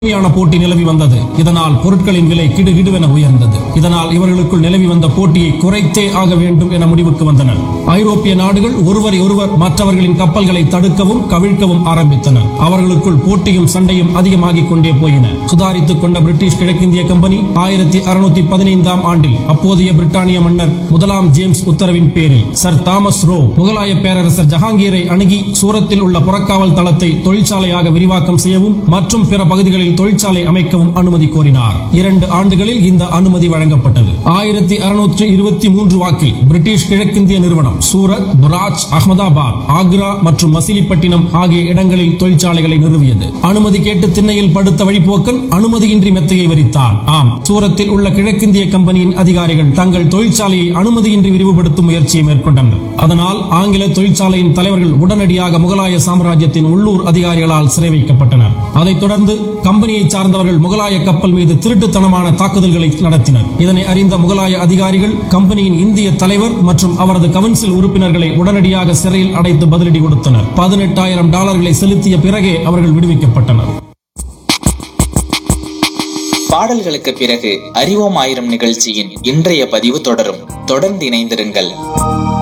கடுமையான போட்டி நிலவி வந்தது இதனால் பொருட்களின் விலை கிடுகிடுவென உயர்ந்தது இதனால் இவர்களுக்குள் நிலவி வந்த போட்டியை குறைத்தே ஆக வேண்டும் என முடிவுக்கு வந்தனர் ஐரோப்பிய நாடுகள் ஒருவரை ஒருவர் மற்றவர்களின் கப்பல்களை தடுக்கவும் கவிழ்க்கவும் ஆரம்பித்தனர் அவர்களுக்குள் போட்டியும் சண்டையும் அதிகமாகிக் கொண்டே போயின சுதாரித்துக் கொண்ட பிரிட்டிஷ் கிழக்கிந்திய கம்பெனி ஆயிரத்தி அறுநூத்தி பதினைந்தாம் ஆண்டில் அப்போதைய பிரிட்டானிய மன்னர் முதலாம் ஜேம்ஸ் உத்தரவின் பேரில் சர் தாமஸ் ரோ முகலாய பேரரசர் ஜஹாங்கீரை அணுகி சூரத்தில் உள்ள புறக்காவல் தளத்தை தொழிற்சாலையாக விரிவாக்கம் செய்யவும் மற்றும் பிற பகுதிகளில் தொழிற்சாலை அமைக்கவும் அனுமதி கோரினார் இரண்டு ஆண்டுகளில் இந்த அனுமதி வழங்கப்பட்டது ஆயிரத்தி அறுநூற்று இருபத்தி மூன்று வாக்கில் பிரிட்டிஷ் கிழக்கிந்திய நிறுவனம் சூரத் புராஜ் அகமதாபாத் ஆக்ரா மற்றும் மசிலிப்பட்டினம் ஆகிய இடங்களில் தொழிற்சாலைகளை நிறுவியது அனுமதி கேட்டு திண்ணையில் படுத்த வழிபோக்கன் அனுமதியின்றி மெத்தையை வரித்தான் ஆம் சூரத்தில் உள்ள கிழக்கிந்திய கம்பெனியின் அதிகாரிகள் தங்கள் தொழிற்சாலையை அனுமதியின்றி விரிவுபடுத்தும் முயற்சியை மேற்கொண்டனர் அதனால் ஆங்கில தொழிற்சாலையின் தலைவர்கள் உடனடியாக முகலாய சாம்ராஜ்யத்தின் உள்ளூர் அதிகாரிகளால் சிறை வைக்கப்பட்டனர் அதைத் தொடர்ந்து கம்பெனியை சார்ந்தவர்கள் முகலாய கப்பல் மீது திருட்டுத்தனமான தாக்குதல்களை நடத்தினர் இதனை அறிந்த முகலாய அதிகாரிகள் கம்பெனியின் இந்திய தலைவர் மற்றும் அவரது கவுன்சில் உறுப்பினர்களை உடனடியாக சிறையில் அடைத்து பதிலடி கொடுத்தனர் பதினெட்டாயிரம் டாலர்களை செலுத்திய பிறகே அவர்கள் விடுவிக்கப்பட்டனர் பாடல்களுக்கு பிறகு அறிவோம் ஆயிரம் நிகழ்ச்சியின் இன்றைய பதிவு தொடரும் தொடர்ந்து இணைந்திருங்கள்